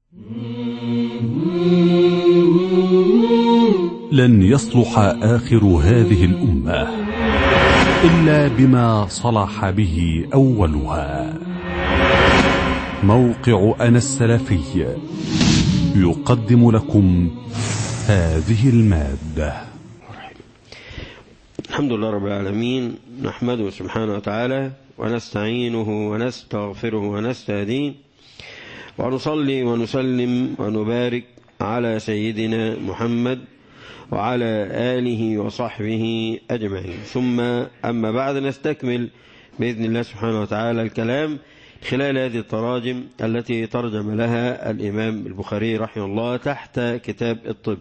لن يصلح آخر هذه الأمة إلا بما صلح به أولها موقع أنا السلفي يقدم لكم هذه المادة الحمد لله رب العالمين نحمده سبحانه وتعالى ونستعينه ونستغفره ونستهديه ونصلي ونسلم ونبارك على سيدنا محمد وعلى آله وصحبه أجمعين ثم أما بعد نستكمل بإذن الله سبحانه وتعالى الكلام خلال هذه التراجم التي ترجم لها الإمام البخاري رحمه الله تحت كتاب الطب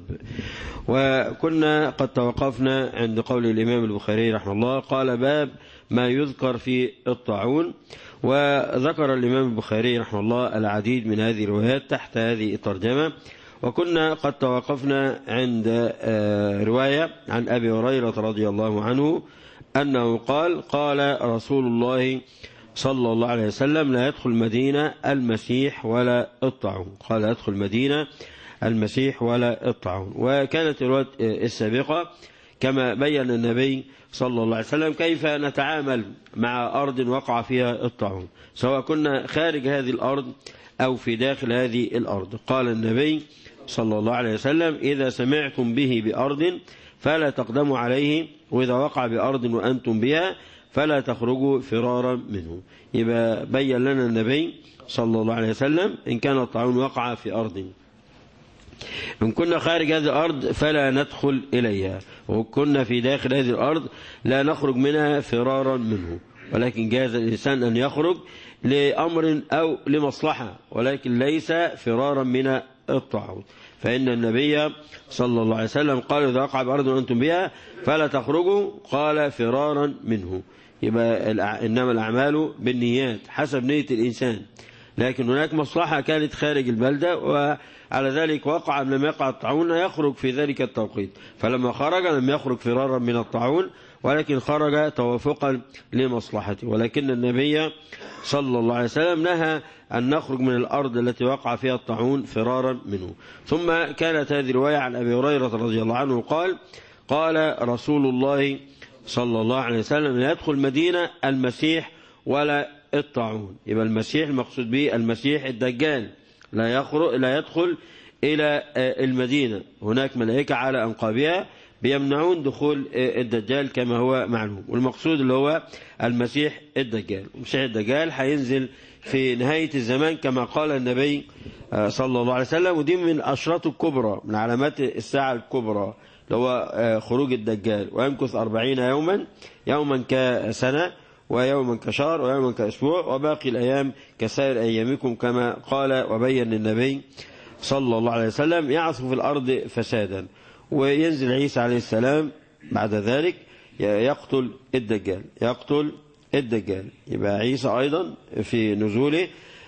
وكنا قد توقفنا عند قول الإمام البخاري رحمه الله قال باب ما يذكر في الطاعون وذكر الإمام البخاري رحمه الله العديد من هذه الروايات تحت هذه الترجمة وكنا قد توقفنا عند رواية عن أبي هريرة رضي الله عنه أنه قال قال رسول الله صلى الله عليه وسلم لا يدخل مدينة المسيح ولا الطاعون قال يدخل مدينة المسيح ولا الطاعون وكانت الرواية السابقة كما بين النبي صلى الله عليه وسلم كيف نتعامل مع أرض وقع فيها الطاعون سواء كنا خارج هذه الأرض أو في داخل هذه الأرض قال النبي صلى الله عليه وسلم إذا سمعتم به بأرض فلا تقدموا عليه وإذا وقع بأرض وأنتم بها فلا تخرجوا فرارا منه يبقى بين لنا النبي صلى الله عليه وسلم إن كان الطاعون وقع في أرض إن كنا خارج هذه الأرض فلا ندخل إليها وكنا في داخل هذه الأرض لا نخرج منها فرارا منه ولكن جاز الإنسان أن يخرج لأمر أو لمصلحة ولكن ليس فرارا من الطاعون فإن النبي صلى الله عليه وسلم قال إذا وقع بأرض وأنتم بها فلا تخرجوا قال فرارا منه يبقى إنما الأعمال بالنيات حسب نية الإنسان لكن هناك مصلحة كانت خارج البلدة وعلى ذلك وقع لم يقع الطاعون يخرج في ذلك التوقيت فلما خرج لم يخرج فرارا من الطاعون ولكن خرج توافقا لمصلحته ولكن النبي صلى الله عليه وسلم نهى أن نخرج من الأرض التي وقع فيها الطاعون فرارا منه ثم كانت هذه رواية عن أبي هريرة رضي الله عنه قال قال رسول الله صلى الله عليه وسلم لا يدخل مدينة المسيح ولا الطاعون يبقى المسيح المقصود به المسيح الدجال لا يخرج لا يدخل إلى المدينة هناك ملائكة على أنقابها بيمنعون دخول الدجال كما هو معلوم والمقصود اللي هو المسيح الدجال المسيح الدجال هينزل في نهاية الزمان كما قال النبي صلى الله عليه وسلم ودي من أشراط الكبرى من علامات الساعة الكبرى اللي هو خروج الدجال ويمكث أربعين يوما يوما كسنة ويوما كشهر ويوما كأسبوع وباقي الأيام كسائر أيامكم كما قال وبين النبي صلى الله عليه وسلم يعصف في الأرض فسادا وينزل عيسى عليه السلام بعد ذلك يقتل الدجال يقتل الدجال يبقى عيسى أيضا في نزوله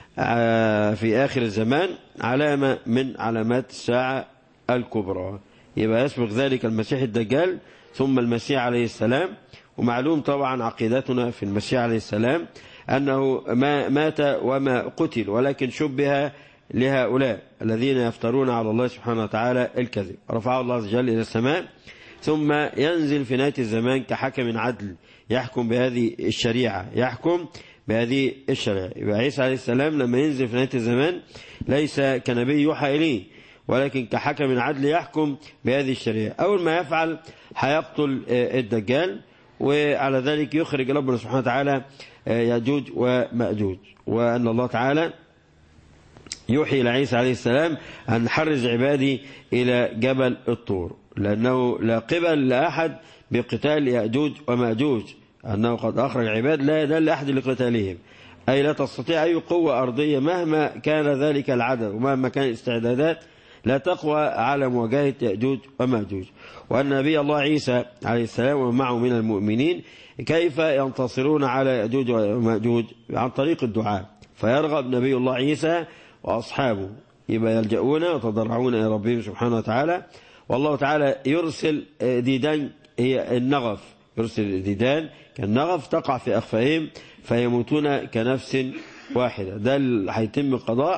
في آخر الزمان علامة من علامات الساعة الكبرى يبقى يسبق ذلك المسيح الدجال ثم المسيح عليه السلام ومعلوم طبعا عقيدتنا في المسيح عليه السلام أنه ما مات وما قتل ولكن شبه لهؤلاء الذين يفترون على الله سبحانه وتعالى الكذب رفعه الله عز وجل إلى السماء ثم ينزل في نهاية الزمان كحكم عدل يحكم بهذه الشريعة يحكم بهذه الشريعة يبقى عيسى عليه السلام لما ينزل في نهاية الزمان ليس كنبي يوحى إليه ولكن كحكم عدل يحكم بهذه الشريعة أول ما يفعل هيقتل الدجال وعلى ذلك يخرج ربنا سبحانه وتعالى يأجوج ومأجوج وأن الله تعالى يوحي إلى عيسى عليه السلام أن حرز عبادي إلى جبل الطور لأنه لا قبل لأحد بقتال يأجوج ومأجوج أنه قد أخرج عباد لا يدل أحد لقتالهم أي لا تستطيع أي قوة أرضية مهما كان ذلك العدد ومهما كان الاستعدادات لا تقوى على مواجهة يأجوج ومأجوج وأن نبي الله عيسى عليه السلام ومعه من المؤمنين كيف ينتصرون على يأجوج ومأجوج عن طريق الدعاء فيرغب نبي الله عيسى وأصحابه يبقى يلجؤون وتضرعون إلى ربهم سبحانه وتعالى والله تعالى يرسل ديدان هي النغف يرسل ديدان كالنغف تقع في أخفائهم فيموتون كنفس واحدة ده اللي هيتم القضاء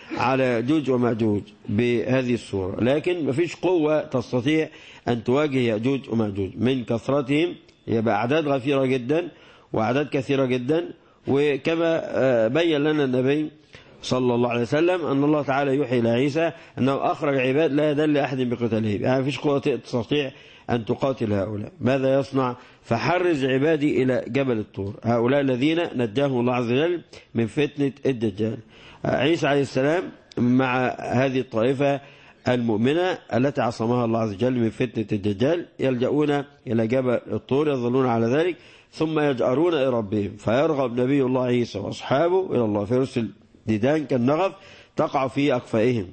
على يأجوج ومأجوج بهذه الصورة لكن مفيش قوة تستطيع أن تواجه يأجوج ومأجوج من كثرتهم يبقى أعداد غفيرة جدا وأعداد كثيرة جدا وكما بين لنا النبي صلى الله عليه وسلم أن الله تعالى يوحي إلى عيسى أنه أخرج عباد لا يدل أحد بقتالهم يعني مفيش قوة تستطيع أن تقاتل هؤلاء ماذا يصنع فحرز عبادي إلى جبل الطور هؤلاء الذين نجاهم الله عز وجل من فتنة الدجال عيسى عليه السلام مع هذه الطائفة المؤمنة التي عصمها الله عز وجل من فتنة الدجال يلجؤون إلى جبل الطور يظلون على ذلك ثم يجأرون إلى ربهم فيرغب نبي الله عيسى وأصحابه إلى الله فيرسل ديدان كالنغف تقع في أكفائهم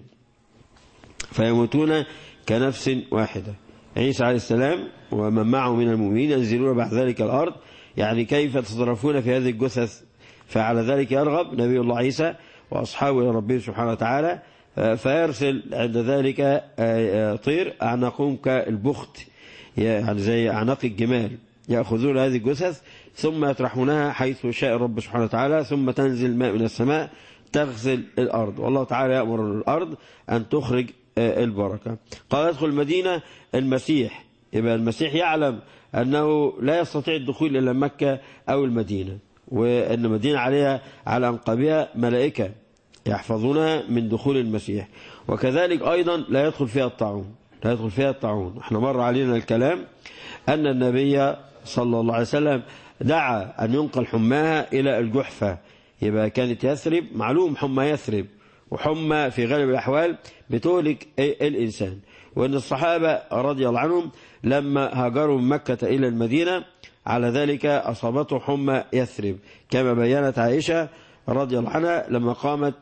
فيموتون كنفس واحدة عيسى عليه السلام ومن معه من المؤمنين ينزلون بعد ذلك الأرض يعني كيف تتصرفون في هذه الجثث فعلى ذلك يرغب نبي الله عيسى وأصحابه إلى ربه سبحانه وتعالى فيرسل عند ذلك طير أعناقهم كالبخت يعني زي أعناق الجمال يأخذون هذه الجثث ثم يطرحونها حيث شاء الرب سبحانه وتعالى ثم تنزل ماء من السماء تغسل الأرض والله تعالى يأمر الأرض أن تخرج البركة قال يدخل المدينة المسيح يبقى المسيح يعلم أنه لا يستطيع الدخول إلى مكة أو المدينة وأن المدينة عليها على أنقابها ملائكة يحفظونها من دخول المسيح وكذلك أيضا لا يدخل فيها الطاعون لا يدخل فيها الطاعون احنا مر علينا الكلام أن النبي صلى الله عليه وسلم دعا أن ينقل حماها إلى الجحفة يبقى كانت يثرب معلوم حمى يثرب وحمى في غالب الأحوال بتهلك الإنسان وأن الصحابة رضي الله عنهم لما هاجروا من مكة إلى المدينة على ذلك أصابته حمى يثرب كما بينت عائشة رضي الله عنها لما قامت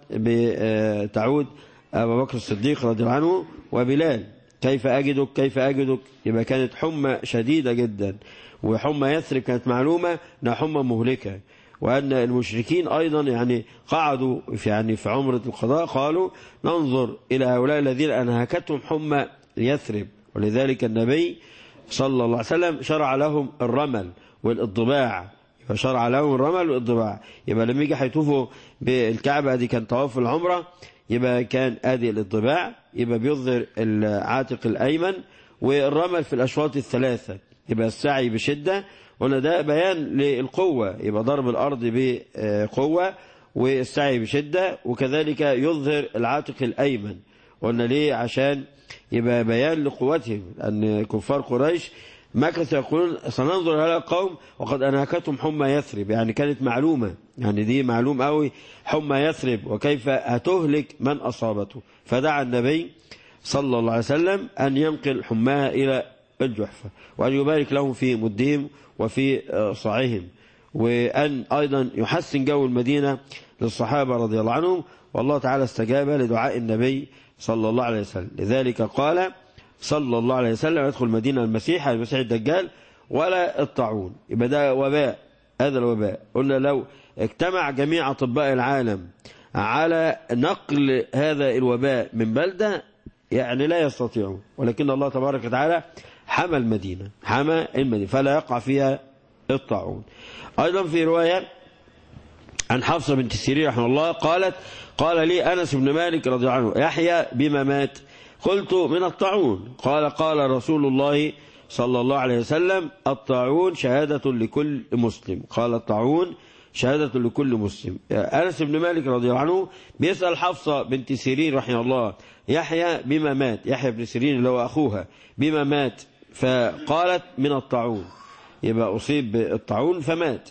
بتعود أبو بكر الصديق رضي الله عنه وبلال كيف أجدك كيف أجدك يبقى كانت حمى شديدة جدا وحمى يثرب كانت معلومة أنها حمى مهلكة وأن المشركين أيضا يعني قعدوا في يعني في عمرة القضاء قالوا ننظر إلى هؤلاء الذين أنهكتهم حمى يثرب ولذلك النبي صلى الله عليه وسلم شرع لهم الرمل والإضباع فشرع لهم الرمل والإضباع يبقى لما يجي هيطوفوا بالكعبة دي كان طواف العمرة يبقى كان آدي الإضباع يبقى بيظهر العاتق الأيمن والرمل في الأشواط الثلاثة يبقى السعي بشدة قلنا ده بيان للقوة يبقى ضرب الأرض بقوة والسعي بشدة وكذلك يظهر العاتق الأيمن قلنا ليه عشان يبقى بيان لقوتهم أن كفار قريش مكثوا يقولون سننظر هؤلاء القوم وقد أنهكتهم حمى يثرب يعني كانت معلومة يعني دي معلوم قوي حمى يثرب وكيف هتهلك من أصابته فدعا النبي صلى الله عليه وسلم أن ينقل حماها إلى الجحفة وأن يبارك لهم في مدهم وفي صاعهم وأن أيضا يحسن جو المدينة للصحابة رضي الله عنهم والله تعالى استجاب لدعاء النبي صلى الله عليه وسلم لذلك قال صلى الله عليه وسلم يدخل مدينة المسيح المسيح الدجال ولا الطاعون يبقى ده وباء هذا الوباء قلنا لو اجتمع جميع أطباء العالم على نقل هذا الوباء من بلدة يعني لا يستطيعون ولكن الله تبارك وتعالى حمى المدينة حمى المدينة فلا يقع فيها الطاعون أيضا في رواية عن حفصة بنت سيرين رحمه الله قالت قال لي أنس بن مالك رضي الله عنه يحيى بما مات قلت من الطاعون قال قال رسول الله صلى الله عليه وسلم الطاعون شهادة لكل مسلم قال الطاعون شهادة لكل مسلم أنس بن مالك رضي الله عنه بيسأل حفصة بنت سيرين رحمه الله يحيى بما مات يحيى بن سيرين اللي هو أخوها بما مات فقالت من الطاعون يبقى أصيب بالطاعون فمات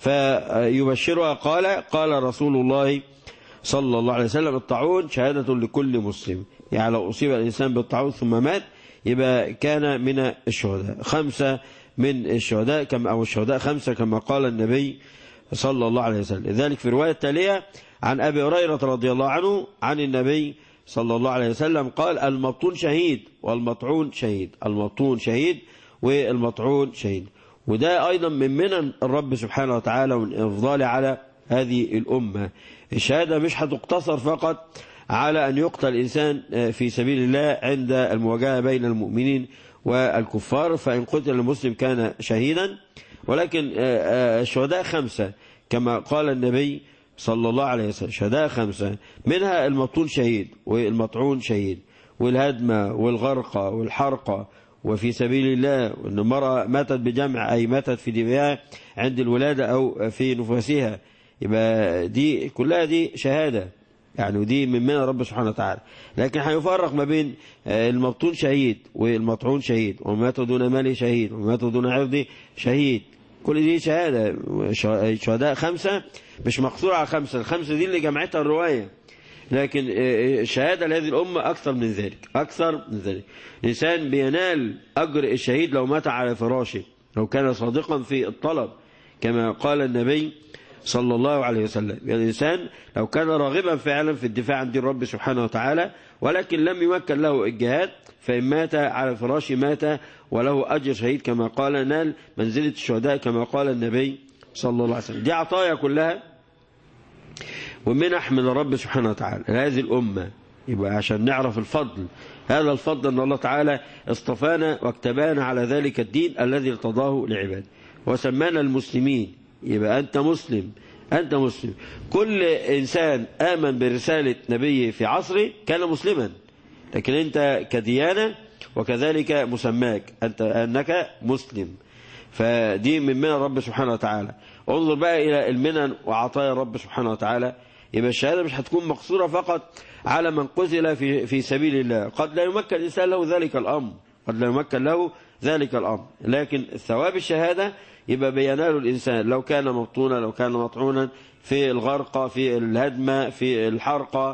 فيبشرها قال قال رسول الله صلى الله عليه وسلم الطاعون شهادة لكل مسلم يعني لو أصيب الإنسان بالطاعون ثم مات يبقى كان من الشهداء خمسة من الشهداء كما أو الشهداء خمسة كما قال النبي صلى الله عليه وسلم لذلك في رواية التالية عن أبي هريرة رضي الله عنه عن النبي صلى الله عليه وسلم قال المبطون شهيد والمطعون شهيد المبطون شهيد والمطعون شهيد وده أيضا من منن الرب سبحانه وتعالى ومن إفضاله على هذه الأمة الشهادة مش هتقتصر فقط على أن يقتل الإنسان في سبيل الله عند المواجهة بين المؤمنين والكفار فإن قتل المسلم كان شهيدا ولكن الشهداء خمسة كما قال النبي صلى الله عليه وسلم شهداء خمسة منها المطول شهيد والمطعون شهيد والهدمة والغرقة والحرقة وفي سبيل الله وأن المرأة ماتت بجمع أي ماتت في دمائها عند الولادة أو في نفاسها يبقى دي كلها دي شهادة يعني ودي من من رب سبحانه وتعالى لكن هيفرق ما بين المبطون شهيد والمطعون شهيد ومات دون ماله شهيد ومات دون عرضه شهيد كل دي شهادة شهداء خمسة مش مقصورة على خمسة الخمسة دي اللي جمعتها الرواية لكن الشهادة لهذه الأمة أكثر من ذلك أكثر من ذلك الإنسان بينال أجر الشهيد لو مات على فراشه لو كان صادقا في الطلب كما قال النبي صلى الله عليه وسلم يعني الإنسان لو كان راغبا فعلا في الدفاع عن دين رب سبحانه وتعالى ولكن لم يمكن له الجهاد فإن مات على فراشه مات وله أجر شهيد كما قال نال منزلة الشهداء كما قال النبي صلى الله عليه وسلم دي عطايا كلها ومنح من الرب سبحانه وتعالى هذه الأمة يبقى عشان نعرف الفضل هذا الفضل أن الله تعالى اصطفانا واكتبانا على ذلك الدين الذي ارتضاه لعباده وسمانا المسلمين يبقى أنت مسلم أنت مسلم كل إنسان آمن برسالة نبيه في عصره كان مسلما لكن أنت كديانة وكذلك مسماك أنت أنك مسلم فدي من من الرب سبحانه وتعالى انظر بقى إلى المنن وعطايا الرب سبحانه وتعالى يبقى الشهادة مش هتكون مقصورة فقط على من قتل في, في سبيل الله قد لا يمكن الإنسان له ذلك الأمر قد لا يمكن له ذلك الأمر لكن ثواب الشهادة يبقى بينال الإنسان لو كان مبطونا لو كان مطعونا في الغرقة في الهدمة في الحرقة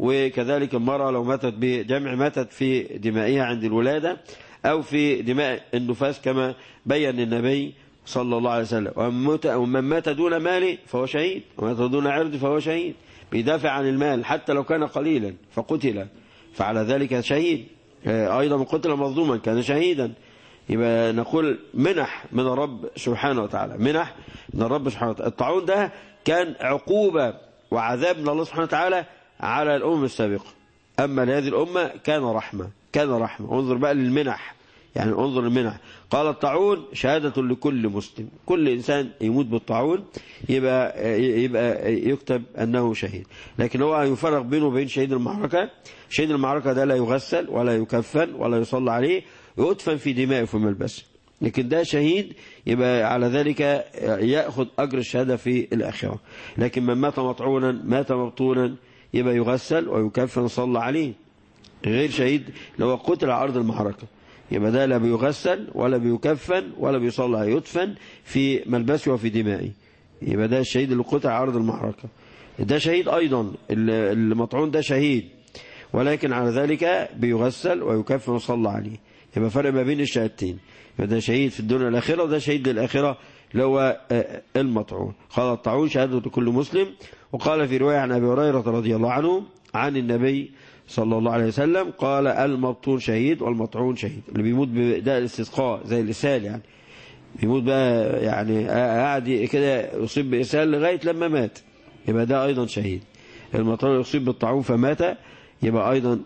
وكذلك المرأة لو ماتت بجمع ماتت في دمائها عند الولادة أو في دماء النفاس كما بين النبي صلى الله عليه وسلم ومن مات دون مال فهو شهيد ومات دون عرض فهو شهيد بيدافع عن المال حتى لو كان قليلا فقتل فعلى ذلك شهيد أيضا من قتل مظلوما كان شهيدا يبقى نقول منح من الرب سبحانه وتعالى منح من الرب سبحانه وتعالى الطاعون ده كان عقوبة وعذاب من الله سبحانه وتعالى على الأمم السابقة أما لهذه الأمة كان رحمة كان رحمة انظر بقى للمنح يعني انظر المنح قال الطاعون شهادة لكل مسلم كل إنسان يموت بالطاعون يبقى, يبقى يكتب أنه شهيد لكن هو يفرق بينه وبين شهيد المعركة شهيد المعركة ده لا يغسل ولا يكفن ولا يصلى عليه يدفن في دمائه في ملبسه لكن ده شهيد يبقى على ذلك يأخذ أجر الشهادة في الآخرة لكن من مات مطعونا مات مبطونا يبقى يغسل ويكفن وصلى عليه غير شهيد لو قتل على أرض المعركة يبقى ده لا بيغسل ولا بيكفن ولا بيصلى عليه يدفن في ملبسه وفي دمائه يبقى ده الشهيد اللي قتل على أرض المعركة ده شهيد أيضا المطعون ده شهيد ولكن على ذلك بيغسل ويكفن وصلى عليه يبقى فرق ما بين الشهادتين ده شهيد في الدنيا الآخرة وده شهيد للآخرة اللي هو المطعون قال الطاعون شهادة كل مسلم وقال في رواية عن أبي هريرة رضي الله عنه عن النبي صلى الله عليه وسلم قال المبطون شهيد والمطعون شهيد اللي بيموت ده الاستسقاء زي الإسهال يعني بيموت بقى يعني قاعد كده يصيب بإسهال لغاية لما مات يبقى ده أيضا شهيد المطعون يصيب بالطاعون فمات يبقى أيضا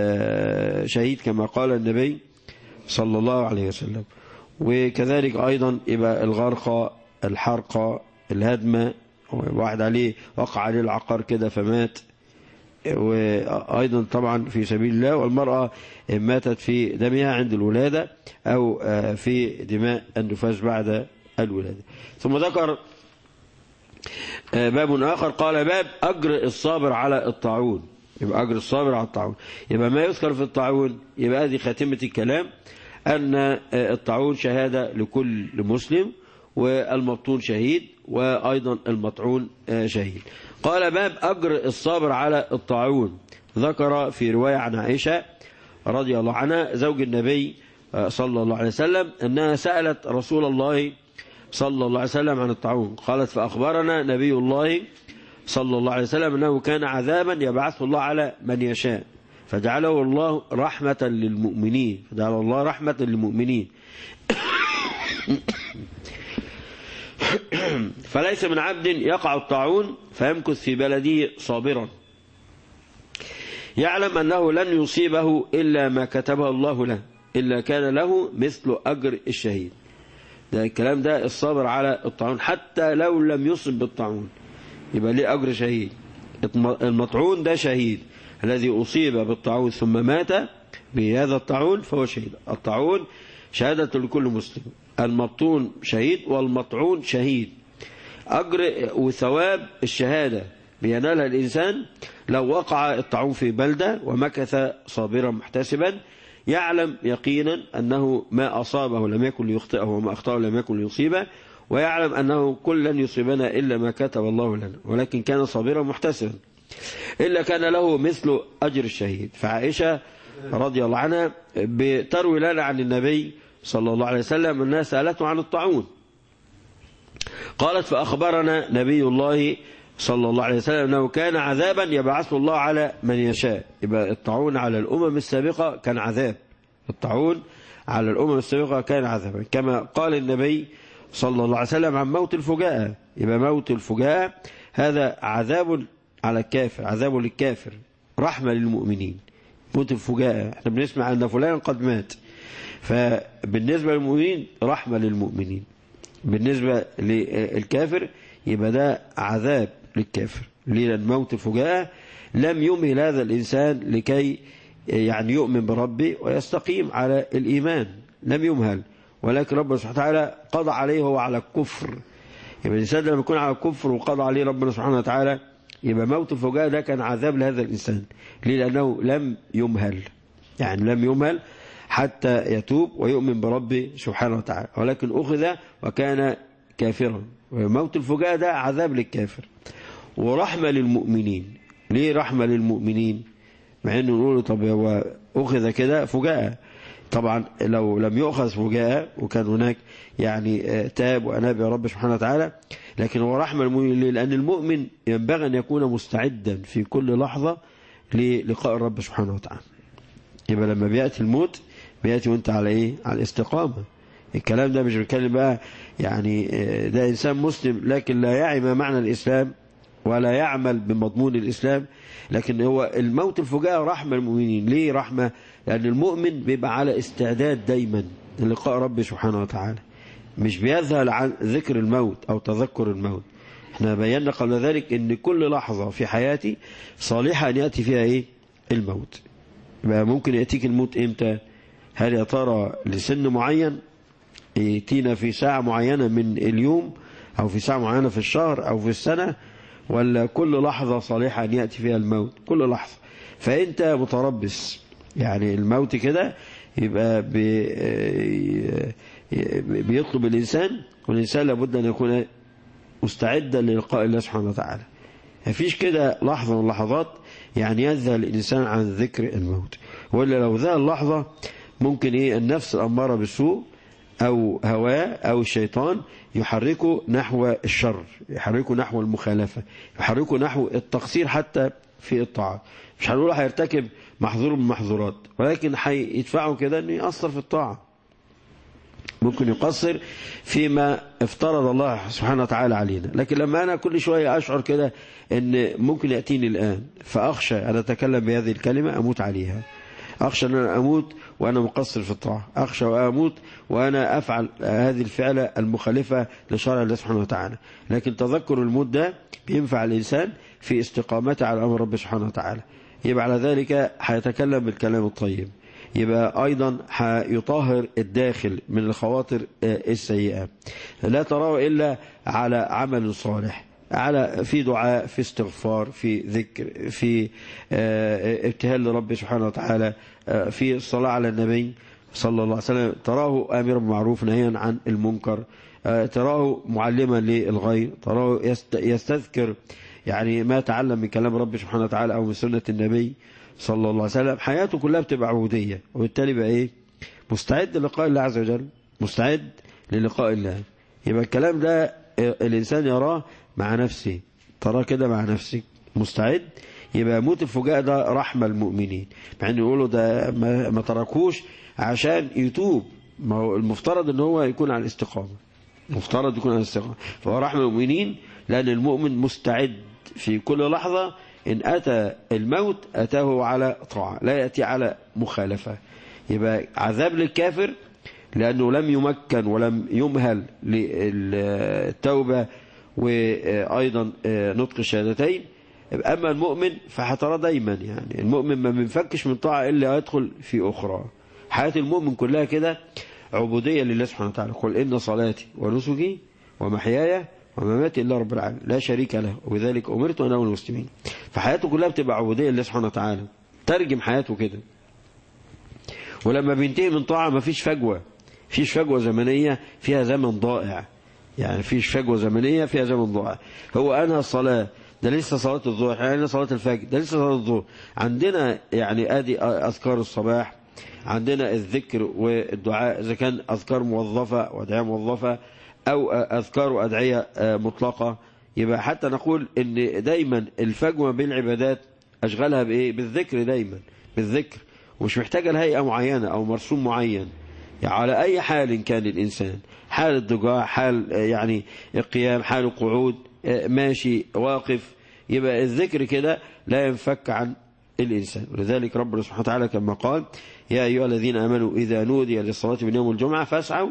شهيد كما قال النبي صلى الله عليه وسلم وكذلك أيضا يبقى الغرقة الحرقة الهدمة واحد عليه وقع عليه العقار كده فمات وأيضا طبعا في سبيل الله والمرأة ماتت في دمها عند الولادة أو في دماء النفاس بعد الولادة ثم ذكر باب آخر قال باب أجر الصابر على الطاعون يبقى أجر الصابر على الطاعون يبقى ما يذكر في الطاعون يبقى هذه خاتمة الكلام أن الطاعون شهادة لكل مسلم والمبطون شهيد وأيضا المطعون شهيد قال باب أجر الصابر على الطاعون ذكر في رواية عن عائشة رضي الله عنها زوج النبي صلى الله عليه وسلم أنها سألت رسول الله صلى الله عليه وسلم عن الطاعون قالت فأخبرنا نبي الله صلى الله عليه وسلم أنه كان عذابا يبعثه الله على من يشاء فجعله الله رحمة للمؤمنين فجعل الله رحمة للمؤمنين فليس من عبد يقع الطاعون فيمكث في بلده صابرا يعلم أنه لن يصيبه إلا ما كتبه الله له إلا كان له مثل أجر الشهيد ده الكلام ده الصابر على الطاعون حتى لو لم يصب بالطاعون يبقى ليه أجر شهيد المطعون ده شهيد الذي أصيب بالطاعون ثم مات بهذا الطاعون فهو شهيد الطاعون شهادة لكل مسلم المبطون شهيد والمطعون شهيد أجر وثواب الشهادة بينالها الإنسان لو وقع الطاعون في بلدة ومكث صابرا محتسبا يعلم يقينا أنه ما أصابه لم يكن ليخطئه وما أخطأه لم يكن ليصيبه ويعلم أنه كل لن يصيبنا إلا ما كتب الله لنا ولكن كان صابرا محتسبا إلا كان له مثل أجر الشهيد فعائشة رضي الله عنها بتروي لنا عن النبي صلى الله عليه وسلم أنها سألته عن الطاعون قالت فأخبرنا نبي الله صلى الله عليه وسلم أنه كان عذابا يبعث الله على من يشاء يبقى الطاعون على الأمم السابقة كان عذاب الطاعون على الأمم السابقة كان عذابا كما قال النبي صلى الله عليه وسلم عن موت الفجاءة يبقى موت الفجاءة هذا عذاب على الكافر عذاب للكافر رحمة للمؤمنين موت الفجاءة احنا بنسمع أن فلان قد مات فبالنسبة للمؤمنين رحمة للمؤمنين بالنسبة للكافر يبقى ده عذاب للكافر ليه لأن موت الفجاءة لم يمهل هذا الإنسان لكي يعني يؤمن بربه ويستقيم على الإيمان لم يمهل ولكن ربنا سبحانه وتعالى قضى عليه هو على الكفر يبقى الإنسان لما يكون على الكفر وقضى عليه ربنا سبحانه وتعالى يبقى موت الفجاءة ده كان عذاب لهذا الإنسان ليه لأنه لم يمهل يعني لم يمهل حتى يتوب ويؤمن بربه سبحانه وتعالى ولكن أخذ وكان كافرا وموت الفجاءة ده عذاب للكافر ورحمة للمؤمنين ليه رحمة للمؤمنين مع انه نقول طب هو أخذ كده فجاءة طبعا لو لم يؤخذ فجاءة وكان هناك يعني تاب وأناب يا رب سبحانه وتعالى لكن هو رحمة المؤمن ليه لأن المؤمن ينبغي أن يكون مستعدا في كل لحظة للقاء الرب سبحانه وتعالى يبقى لما بيأتي الموت بيأتي وانت على ايه على الاستقامة الكلام ده مش بيتكلم بقى يعني ده إنسان مسلم لكن لا يعي ما معنى الإسلام ولا يعمل بمضمون الإسلام لكن هو الموت الفجاء رحمة المؤمنين ليه رحمة لأن المؤمن بيبقى على استعداد دايما للقاء رب سبحانه وتعالى مش بيذهل عن ذكر الموت أو تذكر الموت احنا بينا قبل ذلك ان كل لحظة في حياتي صالحة ان يأتي فيها ايه الموت يبقى ممكن يأتيك الموت امتى هل يا ترى لسن معين يأتينا في ساعة معينة من اليوم او في ساعة معينة في الشهر او في السنة ولا كل لحظة صالحة ان يأتي فيها الموت كل لحظة فانت متربص يعني الموت كده يبقى بي بيطلب الإنسان والإنسان لابد أن يكون مستعدا للقاء الله سبحانه وتعالى مفيش كده لحظة من اللحظات يعني يذهل الإنسان عن ذكر الموت ولا لو ذا اللحظة ممكن إيه النفس الأمارة بالسوء أو هواه أو الشيطان يحركه نحو الشر يحركه نحو المخالفة يحركه نحو التقصير حتى في الطاعة مش هنقول هيرتكب محظور من المحظورات ولكن هيدفعه كده انه يأثر في الطاعة ممكن يقصر فيما افترض الله سبحانه وتعالى علينا لكن لما أنا كل شوية أشعر كده أن ممكن يأتيني الآن فأخشى أن أتكلم بهذه الكلمة أموت عليها أخشى أن أنا أموت وأنا مقصر في الطاعة أخشى وأموت وأنا أفعل هذه الفعلة المخالفة لشرع الله سبحانه وتعالى لكن تذكر الموت ده بينفع الإنسان في استقامته على أمر رب سبحانه وتعالى يبقى على ذلك هيتكلم بالكلام الطيب يبقى أيضا هيطهر الداخل من الخواطر السيئة لا تراه إلا على عمل صالح على في دعاء في استغفار في ذكر في ابتهال لرب سبحانه وتعالى في الصلاة على النبي صلى الله عليه وسلم تراه آمرا بالمعروف نهيا عن المنكر تراه معلما للغير تراه يستذكر يعني ما تعلم من كلام رب سبحانه وتعالى أو من سنة النبي صلى الله عليه وسلم حياته كلها بتبقى عبودية وبالتالي بقى إيه مستعد للقاء الله عز وجل مستعد للقاء الله يبقى الكلام ده الإنسان يراه مع نفسه تراه كده مع نفسك مستعد يبقى موت الفجاء ده رحمة المؤمنين مع أن يقولوا ده ما, ما تركوش عشان يتوب ما هو المفترض ان هو يكون على الاستقامة المفترض يكون على الاستقامة فهو رحمة المؤمنين لأن المؤمن مستعد في كل لحظة إن أتى الموت أتاه على طاعة لا يأتي على مخالفة يبقى عذاب للكافر لأنه لم يمكن ولم يمهل للتوبة وأيضا نطق الشهادتين أما المؤمن فحترى دايما يعني المؤمن ما بينفكش من طاعة إلا يدخل في أخرى حياة المؤمن كلها كده عبودية لله سبحانه وتعالى قل إن صلاتي ونسكي ومحياي ومماتي إلا رب العالمين لا شريك له وبذلك أمرت أنا والمسلمين فحياته كلها بتبقى عبودية لله سبحانه وتعالى ترجم حياته كده ولما بينتهي من طاعة ما فيش فجوة فيش فجوة زمنية فيها زمن ضائع يعني فيش فجوة زمنية فيها زمن ضائع هو أنا الصلاة ده لسه صلاة الظهر يعني صلاة الفجر ده لسه صلاة الظهر عندنا يعني ادي اذكار الصباح عندنا الذكر والدعاء اذا كان اذكار موظفة وادعية موظفة او اذكار وادعية مطلقة يبقى حتى نقول ان دايما الفجوة بين العبادات اشغلها بايه بالذكر دايما بالذكر ومش محتاجة لهيئة معينة او مرسوم معين يعني على اي حال كان الانسان حال الضجاع حال يعني القيام حال القعود ماشي واقف يبقى الذكر كده لا ينفك عن الإنسان ولذلك ربنا سبحانه وتعالى كما قال يا أيها الذين آمنوا إذا نودي للصلاة من يوم الجمعة فاسعوا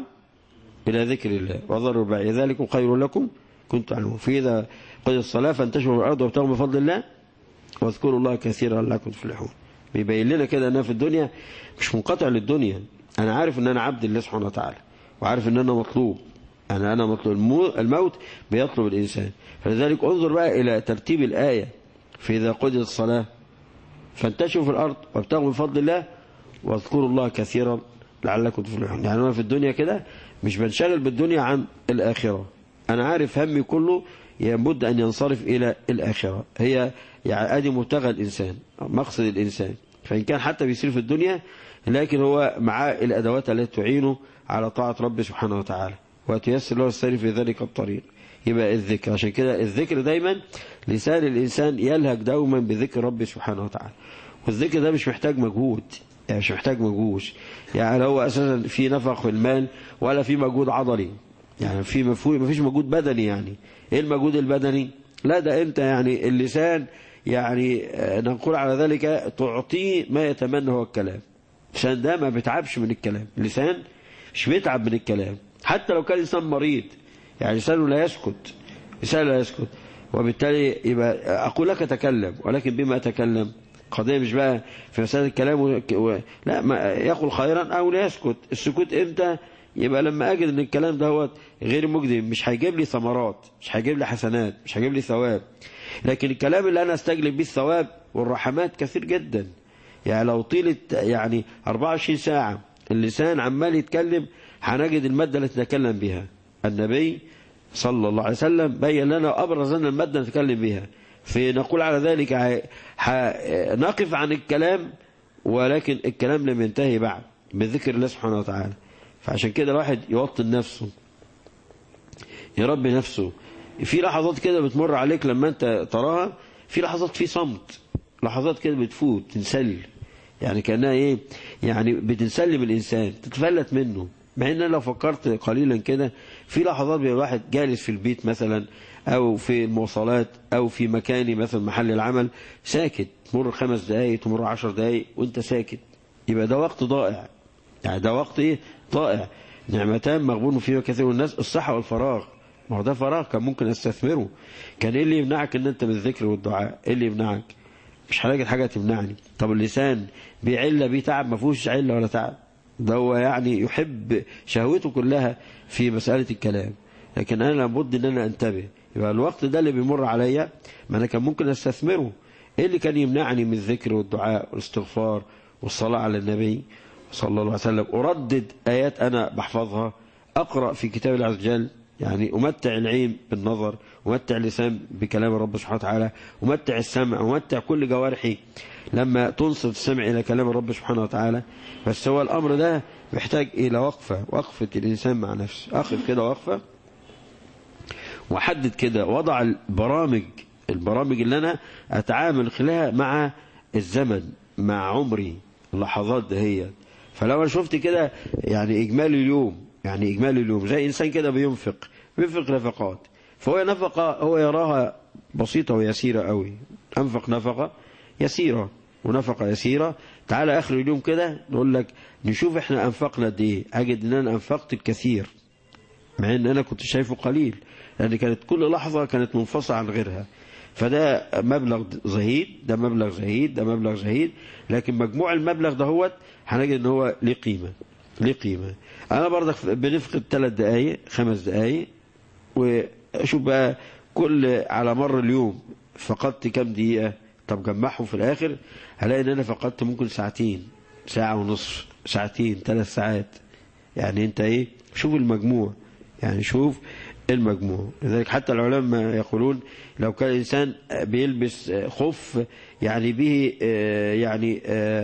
إلى ذكر الله وذروا البيع ذلك خير لكم كنت تعلمون فإذا قد الصلاة فانتشروا الأرض وابتغوا من فضل الله واذكروا الله كثيرا لعلكم تفلحون بيبين لنا كده أن في الدنيا مش منقطع للدنيا أنا عارف أن أنا عبد الله سبحانه وتعالى وعارف أن أنا مطلوب أنا أنا مطلوب الموت بيطلب الإنسان فلذلك انظر بقى إلى ترتيب الآية فإذا قضيت الصلاة فانتشروا في الأرض وابتغوا من فضل الله واذكروا الله كثيرا لعلكم تفلحون يعني أنا في الدنيا كده مش بنشغل بالدنيا عن الآخرة أنا عارف همي كله يبد أن ينصرف إلى الآخرة هي يعني أدي مبتغى الإنسان مقصد الإنسان فإن كان حتى بيصير في الدنيا لكن هو معاه الأدوات التي تعينه على طاعة ربه سبحانه وتعالى وتيسر له السير في ذلك الطريق يبقى الذكر عشان كده الذكر دايما لسان الإنسان يلهج دوما بذكر ربه سبحانه وتعالى والذكر ده مش محتاج مجهود يعني مش محتاج مجهود يعني هو أساسا في نفق في المال ولا في مجهود عضلي يعني في مفهوم مفيش مجهود بدني يعني ايه المجهود البدني لا ده انت يعني اللسان يعني نقول على ذلك تعطيه ما يتمنى هو الكلام عشان ده ما بيتعبش من الكلام اللسان مش بيتعب من الكلام حتى لو كان إنسان مريض يعني لسانه لا يسكت لسانه لا يسكت وبالتالي يبقى أقول لك أتكلم ولكن بما أتكلم قضية مش بقى في مسألة الكلام و... و... لا ما يقول خيرا أو لا يسكت السكوت إمتى يبقى لما أجد أن الكلام ده هو غير مجدي مش هيجيب لي ثمرات مش هيجيب لي حسنات مش هيجيب لي ثواب لكن الكلام اللي أنا استجلب به الثواب والرحمات كثير جدا يعني لو طيلت يعني 24 ساعة اللسان عمال يتكلم هنجد المادة التي نتكلم بها النبي صلى الله عليه وسلم بين لنا أبرز لنا المادة نتكلم بها في نقول على ذلك نقف عن الكلام ولكن الكلام لم ينتهي بعد بذكر الله سبحانه وتعالى فعشان كده الواحد يوطن نفسه يربي نفسه في لحظات كده بتمر عليك لما انت تراها في لحظات في صمت لحظات كده بتفوت تنسل يعني كأنها ايه يعني بتنسلم الإنسان تتفلت منه مع ان لو فكرت قليلا كده في لحظات بيبقى الواحد جالس في البيت مثلا او في المواصلات او في مكاني مثلا محل العمل ساكت تمر خمس دقايق تمر عشر دقايق وانت ساكت يبقى ده وقت ضائع يعني ده وقت ايه ضائع نعمتان مغبون فيها كثير من الناس الصحة والفراغ ما هو ده فراغ كان ممكن استثمره كان ايه اللي يمنعك ان انت بالذكر والدعاء ايه اللي يمنعك مش هلاقي حاجة تمنعني طب اللسان بعلة بيه تعب ما فيهوش علة ولا تعب ده هو يعني يحب شهوته كلها في مسألة الكلام لكن أنا لابد أن أنا أنتبه يبقى الوقت ده اللي بيمر عليا ما أنا كان ممكن أستثمره إيه اللي كان يمنعني من الذكر والدعاء والاستغفار والصلاة على النبي صلى الله عليه وسلم أردد آيات أنا بحفظها أقرأ في كتاب الله عز وجل يعني أمتع العين بالنظر أمتع اللسان بكلام رب سبحانه وتعالى أمتع السمع أمتع كل جوارحي لما تنصت السمع إلى كلام الرب سبحانه وتعالى بس هو الأمر ده محتاج إلى وقفة وقفة الإنسان مع نفسه أقف كده وقفة وحدد كده وضع البرامج البرامج اللي أنا أتعامل خلالها مع الزمن مع عمري اللحظات دهيت فلو أنا شفت كده يعني إجمالي اليوم يعني إجمالي اليوم زي إنسان كده بينفق بينفق نفقات فهو نفقة هو يراها بسيطة ويسيرة قوي أنفق نفقة يسيرة ونفقة يسيرة تعالى آخر اليوم كده نقول لك نشوف احنا أنفقنا قد إيه أجد إن أنا أنفقت الكثير مع إن أنا كنت شايفه قليل لأن كانت كل لحظة كانت منفصلة عن غيرها فده مبلغ زهيد ده مبلغ زهيد ده مبلغ زهيد لكن مجموع المبلغ ده هو هنجد ان هو ليه قيمة ليه قيمة انا برضك بنفقد ثلاث دقايق خمس دقايق واشوف بقى كل على مر اليوم فقدت كام دقيقة طب جمعهم في الاخر هلاقي ان انا فقدت ممكن ساعتين ساعة ونصف ساعتين ثلاث ساعات يعني انت ايه شوف المجموع يعني شوف المجموع لذلك حتى العلماء يقولون لو كان الإنسان بيلبس خف يعني به يعني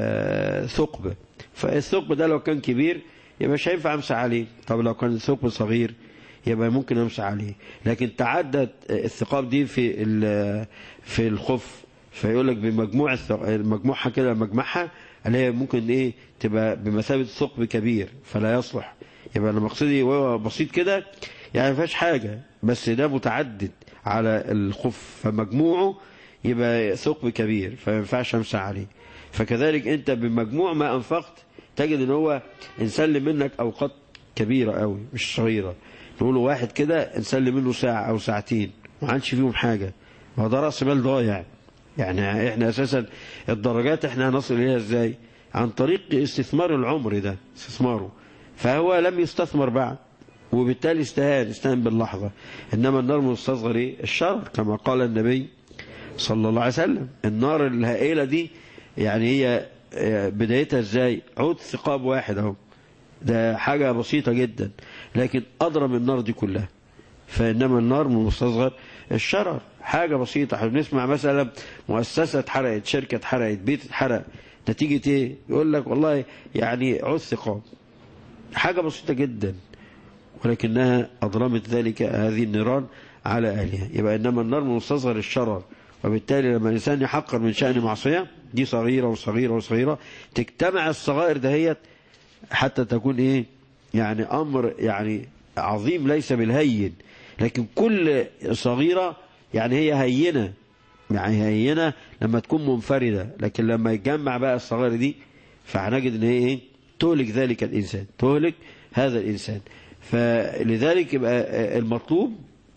ثقب فالثقب ده لو كان كبير يبقى مش هينفع امسح عليه طب لو كان الثقب صغير يبقى ممكن امسح عليه لكن تعدت الثقاب دي في في الخف فيقول لك بمجموع مجموعها كده مجمعها اللي هي ممكن ايه تبقى بمثابه ثقب كبير فلا يصلح يبقى انا مقصدي وهو بسيط كده يعني ما فيهاش حاجة بس ده متعدد على الخف فمجموعه يبقى ثقب كبير فما ينفعش امسح عليه فكذلك انت بمجموع ما انفقت تجد ان هو نسلم منك اوقات كبيرة قوي مش صغيرة نقوله واحد كده نسلم منه ساعة او ساعتين ما عادش فيهم حاجة ما ده رأس مال ضايع يعني احنا اساسا الدرجات احنا هنصل اليها ازاي عن طريق استثمار العمر ده استثماره فهو لم يستثمر بعد وبالتالي استهان استهان باللحظة إنما النار مستصغر إيه؟ الشر كما قال النبي صلى الله عليه وسلم النار الهائلة دي يعني هي بدايتها ازاي عود ثقاب واحد اهو ده حاجة بسيطة جدا لكن أضرب النار دي كلها فإنما النار من مستصغر الشرر حاجة بسيطة احنا بنسمع مثلا مؤسسة اتحرقت شركة اتحرقت بيت اتحرق نتيجة ايه يقول لك والله يعني عود ثقاب حاجة بسيطة جدا ولكنها أضرمت ذلك هذه النيران على أهلها يبقى إنما النار من مستصغر الشرر وبالتالي لما الإنسان يحقر من شأن معصية دي صغيرة وصغيرة وصغيرة تجتمع الصغائر دهيت حتى تكون إيه يعني أمر يعني عظيم ليس بالهين لكن كل صغيرة يعني هي هينة يعني هينة لما تكون منفردة لكن لما يتجمع بقى الصغائر دي فهنجد ان هي ايه تهلك ذلك الانسان تهلك هذا الانسان فلذلك يبقى المطلوب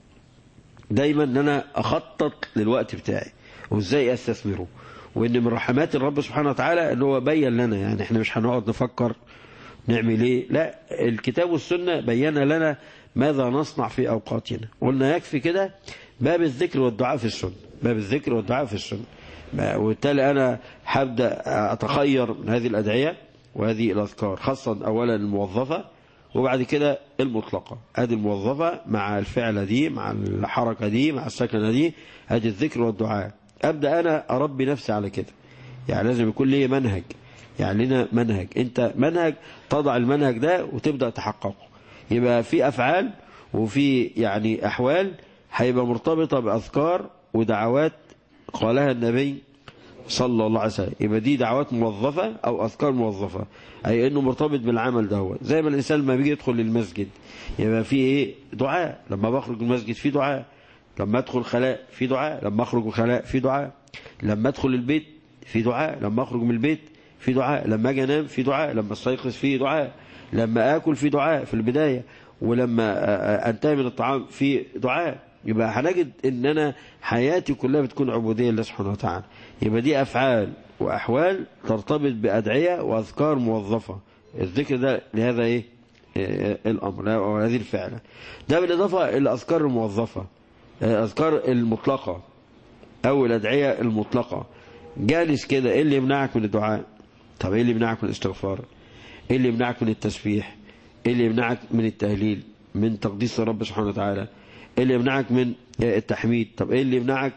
دايما ان انا اخطط للوقت بتاعي وازاي استثمره وان من رحمات الرب سبحانه وتعالى ان هو بين لنا يعني احنا مش هنقعد نفكر نعمل ايه لا الكتاب والسنة بين لنا ماذا نصنع في اوقاتنا قلنا يكفي كده باب الذكر والدعاء في السنة باب الذكر والدعاء في السنة وبالتالي انا هبدا اتخير من هذه الادعيه وهذه الاذكار خاصه اولا الموظفه وبعد كده المطلقة ادي الموظفة مع الفعلة دي مع الحركة دي مع السكنة دي ادي الذكر والدعاء ابدأ انا اربي نفسي على كده يعني لازم يكون لي منهج يعني لنا منهج انت منهج تضع المنهج ده وتبدأ تحققه يبقى في افعال وفي يعني احوال هيبقى مرتبطة باذكار ودعوات قالها النبي صلى الله عليه وسلم يبقى دي دعوات موظفة أو أذكار موظفة أي أنه مرتبط بالعمل ده زي ما الإنسان لما بيجي يدخل للمسجد يبقى في إيه دعاء لما بخرج من المسجد في دعاء لما أدخل خلاء في دعاء لما أخرج من خلاء في دعاء لما أدخل البيت في دعاء لما أخرج من البيت في دعاء لما أجي أنام في دعاء لما استيقظ في دعاء لما آكل في دعاء في البداية ولما أنتهي من الطعام في دعاء يبقى هنجد ان انا حياتي كلها بتكون عبودية لله سبحانه وتعالى يبقى دي افعال واحوال ترتبط بادعية واذكار موظفة الذكر ده لهذا ايه الامر او هذه الفعلة ده بالاضافة الى الاذكار الموظفة اذكار المطلقة او الادعية المطلقة جالس كده ايه اللي يمنعك من الدعاء طب ايه اللي يمنعك من الاستغفار ايه اللي يمنعك من التسبيح ايه اللي يمنعك من التهليل من تقديس الرب سبحانه وتعالى ايه اللي يمنعك من التحميد طب ايه اللي يمنعك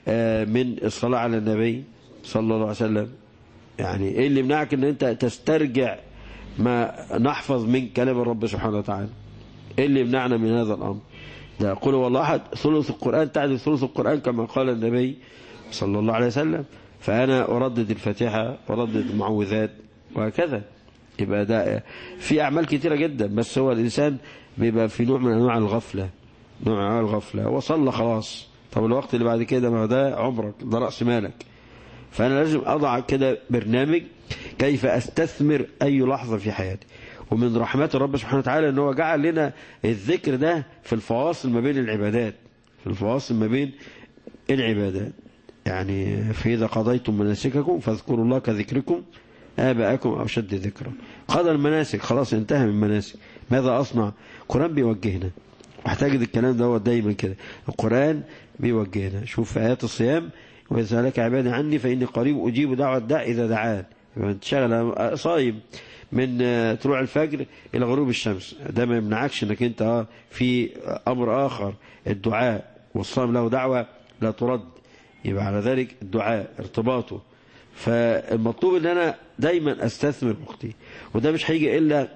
من الصلاة على النبي صلى الله عليه وسلم يعني ايه اللي يمنعك ان انت تسترجع ما نحفظ من كلام الرب سبحانه وتعالى ايه اللي يمنعنا من هذا الامر ده قل والله احد ثلث القرآن تعدل ثلث القرآن كما قال النبي صلى الله عليه وسلم فانا اردد الفاتحة اردد المعوذات وهكذا يبقى ده في اعمال كتيرة جدا بس هو الانسان بيبقى في نوع من انواع الغفله نوع من الغفلة وصلى خلاص طب الوقت اللي بعد كده ما ده عمرك ده رأس مالك فأنا لازم أضع كده برنامج كيف أستثمر أي لحظة في حياتي ومن رحمات الرب سبحانه وتعالى ان هو جعل لنا الذكر ده في الفواصل ما بين العبادات في الفواصل ما بين العبادات يعني فإذا قضيتم مناسككم فاذكروا الله كذكركم آباءكم أو شد ذكرا قضى المناسك خلاص انتهى من المناسك ماذا أصنع القرآن بيوجهنا واحتاج الكلام ده دايما كده القرآن بيوجهنا شوف في آيات الصيام وإذا سألك عبادي عني فإني قريب أجيب دعوة الداع إذا دعان يبقى انت شغل صايم من طلوع الفجر إلى غروب الشمس ده ما يمنعكش انك انت في أمر آخر الدعاء والصائم له دعوة لا ترد يبقى على ذلك الدعاء ارتباطه فالمطلوب ان انا دايما استثمر وقتي وده مش هيجي الا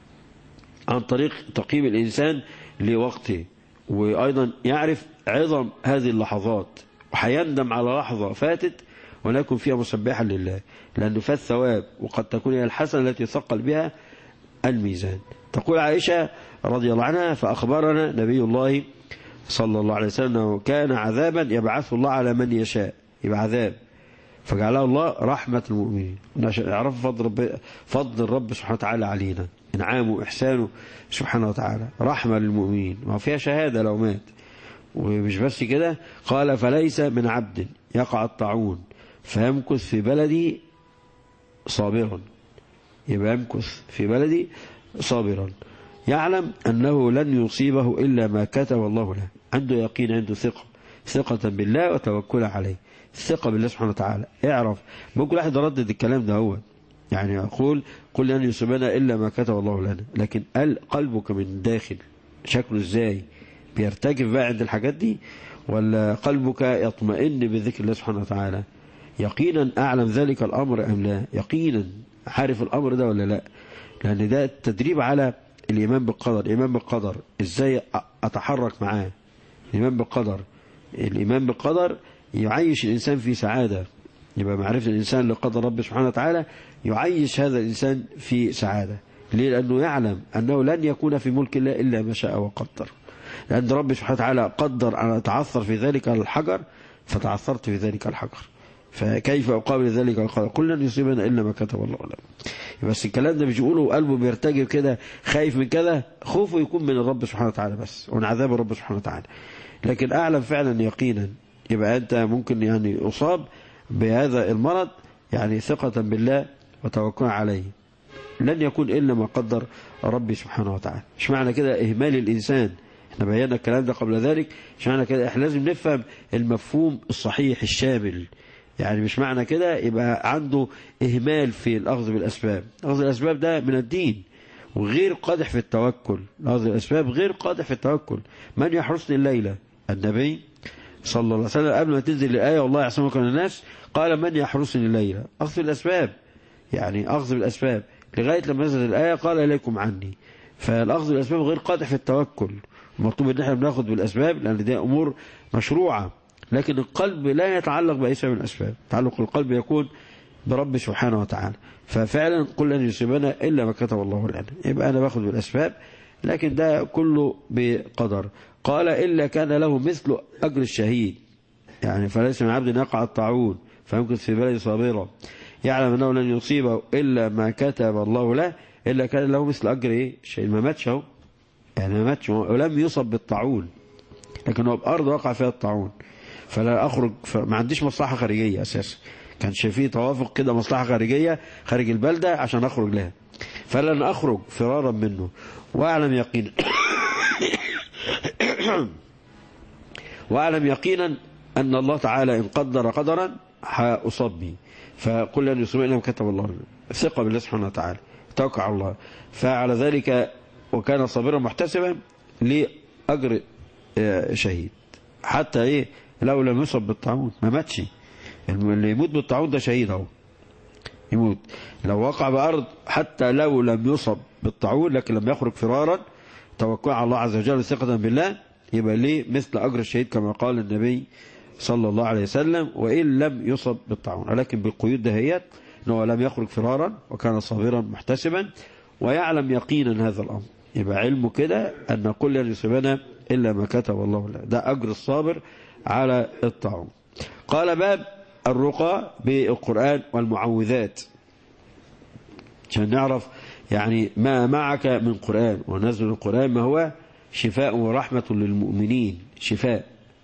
عن طريق تقييم الانسان لوقته وايضا يعرف عظم هذه اللحظات وهيندم على لحظة فاتت ولكن فيها مسبحا لله لأنه فات ثواب وقد تكون هي الحسنة التي ثقل بها الميزان تقول عائشة رضي الله عنها فأخبرنا نبي الله صلى الله عليه وسلم أنه كان عذابا يبعثه الله على من يشاء يبقى عذاب فجعله الله رحمة المؤمنين عشان يعرفوا فضل رب فضل الرب سبحانه وتعالى علينا انعامه وإحسانه سبحانه وتعالى رحمة للمؤمنين ما فيها شهادة لو مات ومش بس كده قال فليس من عبد يقع الطاعون فيمكث في بلدي صابرا يبقى يمكث في بلدي صابرا يعلم أنه لن يصيبه إلا ما كتب الله له عنده يقين عنده ثقة ثقة بالله وتوكل عليه الثقة بالله سبحانه وتعالى اعرف ممكن واحد يردد الكلام ده هو يعني يقول قل لن يصيبنا إلا ما كتب الله لنا لكن قال قلبك من داخل شكله ازاي بيرتجف بقى عند الحاجات دي ولا قلبك يطمئن بذكر الله سبحانه وتعالى يقينا أعلم ذلك الأمر أم لا يقينا عارف الأمر ده ولا لا لأن ده التدريب على الإيمان بالقدر الإيمان بالقدر إزاي أتحرك معاه الإيمان بالقدر الإيمان بالقدر يعيش الإنسان في سعادة يبقى معرفة الإنسان لقدر رب سبحانه وتعالى يعيش هذا الإنسان في سعادة ليه لأنه يعلم أنه لن يكون في ملك الله إلا ما شاء وقدر لأن رب سبحانه وتعالى قدر أن أتعثر في ذلك الحجر فتعثرت في ذلك الحجر فكيف أقابل ذلك القدر قل لن يصيبنا إلا ما كتب الله لنا بس الكلام ده مش يقوله قلبه بيرتجف كده خايف من كده خوفه يكون من الرب سبحانه وتعالى بس ومن عذاب الرب سبحانه وتعالى لكن أعلم فعلا يقينا يبقى أنت ممكن يعني أصاب بهذا المرض يعني ثقة بالله وتوكل عليه لن يكون إلا ما قدر ربي سبحانه وتعالى مش معنى كده إهمال الإنسان احنا بينا الكلام ده قبل ذلك مش معنى كده احنا لازم نفهم المفهوم الصحيح الشامل يعني مش معنى كده يبقى عنده إهمال في الأخذ بالأسباب أخذ الأسباب ده من الدين وغير قادح في التوكل أخذ الأسباب غير قادح في التوكل من يحرسني الليلة النبي صلى الله عليه وسلم قبل ما تنزل الآية والله يعصمك من الناس قال من يحرسني الليلة أخذ الأسباب يعني أخذ بالأسباب لغاية لما نزلت الآية قال إليكم عني فالأخذ بالأسباب غير قادح في التوكل المطلوب ان احنا بناخد بالأسباب لأن دي أمور مشروعة لكن القلب لا يتعلق بأي سبب من الأسباب تعلق القلب يكون برب سبحانه وتعالى ففعلا قل لن يصيبنا إلا ما كتب الله لنا يبقى أنا باخد بالأسباب لكن ده كله بقدر قال إلا كان له مثل أجر الشهيد يعني فليس من عبد يقع الطاعون فيمكن في بلد صابرة يعلم أنه لن يصيبه إلا ما كتب الله له إلا كان له مثل أجر إيه الشهيد ما ماتش اهو يعني ما ماتش ولم يصب بالطاعون لكن هو بأرض وقع فيها الطاعون فلا أخرج ما عنديش مصلحة خارجية أساسا كان فيه توافق كده مصلحة خارجية خارج البلدة عشان أخرج لها فلن أخرج فرارا منه وأعلم يقينا وأعلم يقينا أن الله تعالى إن قدر قدرا هأصاب به فقل لن يصيب إلا كتب الله ثقة بالله سبحانه وتعالى توقع على الله فعلى ذلك وكان صابرا محتسبا لأجر شهيد حتى إيه لو لم يصب بالطاعون ما ماتش اللي يموت بالطاعون ده شهيد اهو يموت لو وقع بأرض حتى لو لم يصب بالطاعون لكن لم يخرج فرارا توكل على الله عز وجل ثقة بالله يبقى ليه مثل أجر الشهيد كما قال النبي صلى الله عليه وسلم وإن لم يصب بالطاعون ولكن بالقيود دهيت أنه لم يخرج فرارا وكان صابرا محتسبا ويعلم يقينا هذا الأمر يبقى علمه كده أن كل لن يصيبنا إلا ما كتب الله له ده أجر الصابر على الطاعون قال باب الرقى بالقرآن والمعوذات عشان نعرف يعني ما معك من قرآن ونزل القرآن ما هو شفاء ورحمة للمؤمنين شفاء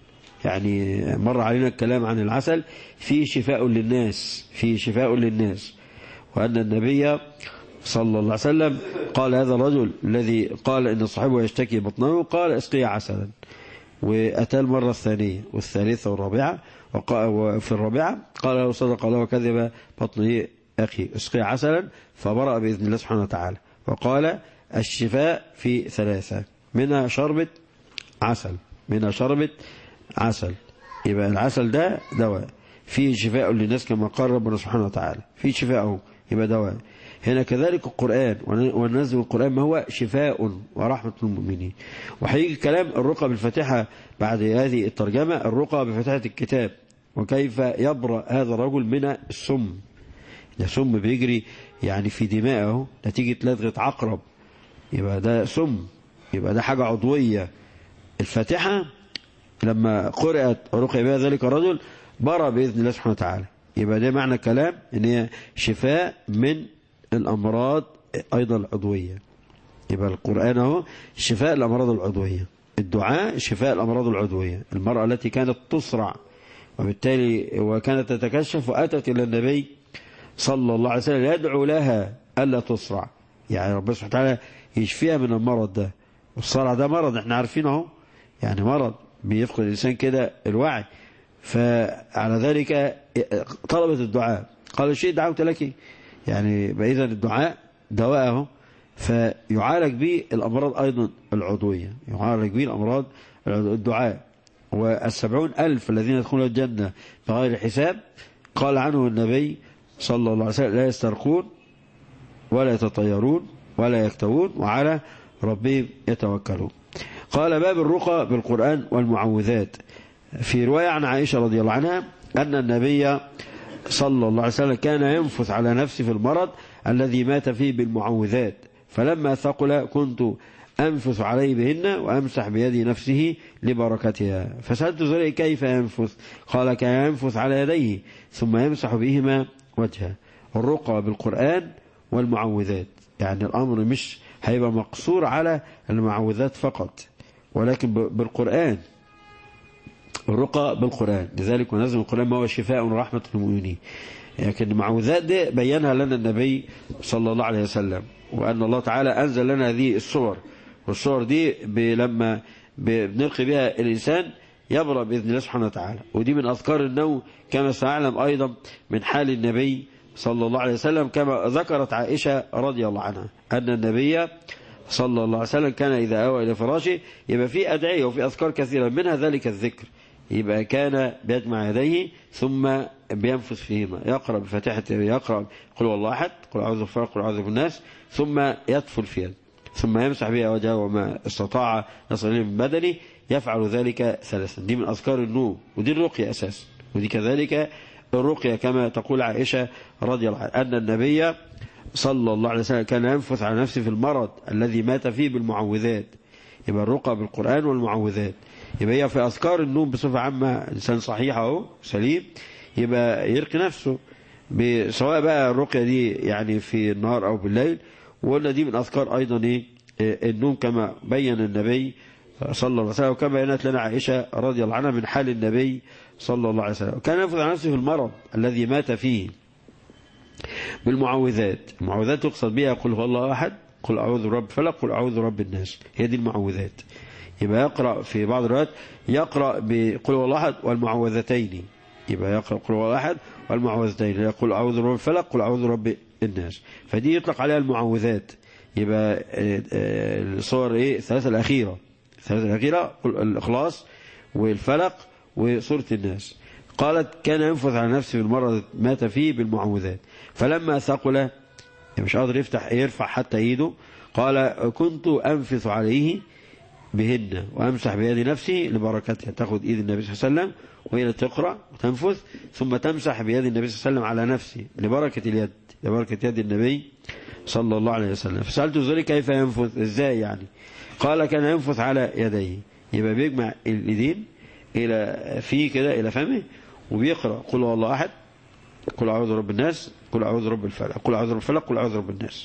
يعني مر علينا الكلام عن العسل فيه شفاء للناس فيه شفاء للناس وأن النبي صلى الله عليه وسلم قال هذا الرجل الذي قال إن صاحبه يشتكي بطنه قال اسقي عسلا وأتى المرة الثانية والثالثة والرابعة وفي الرابعة قال له صدق الله وكذب بطنه أخي اسقي عسلا فبرأ بإذن الله سبحانه وتعالى وقال الشفاء في ثلاثة منها شربة عسل منها شربة عسل يبقى العسل ده دواء فيه شفاء للناس كما قال ربنا سبحانه وتعالى فيه شفاء يبقى دواء هنا كذلك القرآن وننزل القرآن ما هو شفاء ورحمة للمؤمنين وحقيقي كلام الرقى بالفاتحة بعد هذه الترجمة الرقى بفتحة الكتاب وكيف يبرأ هذا الرجل من السم ده سم بيجري يعني في دماغه نتيجة لدغة عقرب يبقى ده سم يبقى ده حاجة عضوية الفاتحة لما قرأت رقي بها ذلك الرجل برأ بإذن الله سبحانه وتعالى يبقى ده معنى الكلام ان هي شفاء من الأمراض أيضا العضوية يبقى القرآن اهو شفاء الأمراض العضوية الدعاء شفاء الأمراض العضوية المرأة التي كانت تصرع وبالتالي وكانت تتكشف وأتت إلى النبي صلى الله عليه وسلم يدعو لها ألا تصرع يعني ربنا سبحانه وتعالى يشفيها من المرض ده والصرع ده مرض احنا عارفينه اهو يعني مرض بيفقد الإنسان كده الوعي فعلى ذلك طلبت الدعاء قال الشيء دعوت لك يعني إذا الدعاء دواءه فيعالج به الأمراض أيضا العضوية يعالج به الأمراض الدعاء والسبعون ألف الذين يدخلون الجنة بغير حساب قال عنه النبي صلى الله عليه وسلم لا يسترقون ولا يتطيرون ولا يكتوون وعلى ربهم يتوكلون قال باب الرقى بالقرآن والمعوذات في رواية عن عائشة رضي الله عنها أن النبي صلى الله عليه وسلم كان ينفث على نفسه في المرض الذي مات فيه بالمعوذات فلما ثقل كنت أنفث عليه بهن وأمسح بيد نفسه لبركتها فسألت زرعي كيف ينفث قال كان ينفث على يديه ثم يمسح بهما وجهه الرقى بالقرآن والمعوذات يعني الأمر مش هيبقى مقصور على المعوذات فقط ولكن بالقرآن الرقى بالقرآن لذلك ونزل القرآن ما هو شفاء ورحمة للمؤمنين لكن المعوذات دي بينها لنا النبي صلى الله عليه وسلم وأن الله تعالى أنزل لنا هذه الصور والصور دي لما بنلقي بها الإنسان يبرأ بإذن الله سبحانه وتعالى ودي من أذكار النوم كما سأعلم أيضا من حال النبي صلى الله عليه وسلم كما ذكرت عائشة رضي الله عنها أن النبي صلى الله عليه وسلم كان إذا أوى إلى فراشه يبقى في أدعية وفي أذكار كثيرة منها ذلك الذكر يبقى كان بيجمع يديه ثم بينفث فيهما يقرأ بفاتحة يقرأ قل والله أحد قل أعوذ بالفلق قل أعوذ بالناس ثم يدفل في يده ثم يمسح بها وجهه وما استطاع يصل إليه من بدنه يفعل ذلك ثلاثا دي من أذكار النوم ودي الرقية أساسا ودي كذلك الرقية كما تقول عائشة رضي الله عنها أن النبي صلى الله عليه وسلم كان ينفث على نفسه في المرض الذي مات فيه بالمعوذات يبقى الرقى بالقرآن والمعوذات يبقى هي في أذكار النوم بصفة عامة إنسان صحيح أهو سليم يبقى يرقي نفسه سواء بقى الرقية دي يعني في النهار أو بالليل وقلنا دي من أذكار أيضا إيه النوم كما بين النبي صلى الله عليه وسلم وكما بينت لنا عائشة رضي الله عنها من حال النبي صلى الله عليه وسلم كان ينفذ عن نفسه في المرض الذي مات فيه بالمعوذات المعوذات تقصد بها قل هو الله أحد قل أعوذ برب فلق قل أعوذ برب الناس هي دي المعوذات يبقى يقرأ في بعض الروايات يقرأ بقل هو الله أحد والمعوذتين يبقى يقرأ قل هو الله أحد والمعوذتين يقول أعوذ برب فلق قل أعوذ برب الناس فدي يطلق عليها المعوذات يبقى الصور ايه الثلاثة الأخيرة الثلاثة الأخيرة الإخلاص والفلق وسورة الناس قالت كان ينفث على نفسه بالمرض مات فيه بالمعوذات فلما ثقل مش قادر يفتح يرفع حتى ايده قال كنت أنفث عليه بهن وأمسح بيد نفسي لبركتها تاخد ايد النبي صلى الله عليه وسلم وهي تقرأ وتنفث ثم تمسح بيد النبي صلى الله عليه وسلم على نفسه لبركة اليد لبركة يد النبي صلى الله عليه وسلم فسألته ذلك كيف ينفث ازاي يعني قال كان ينفث على يديه يبقى بيجمع اليدين الى فيه كده الى فمه وبيقرأ قل هو الله أحد قل أعوذ برب الناس قل أعوذ برب الفلق قل أعوذ برب الفلق قل أعوذ برب الناس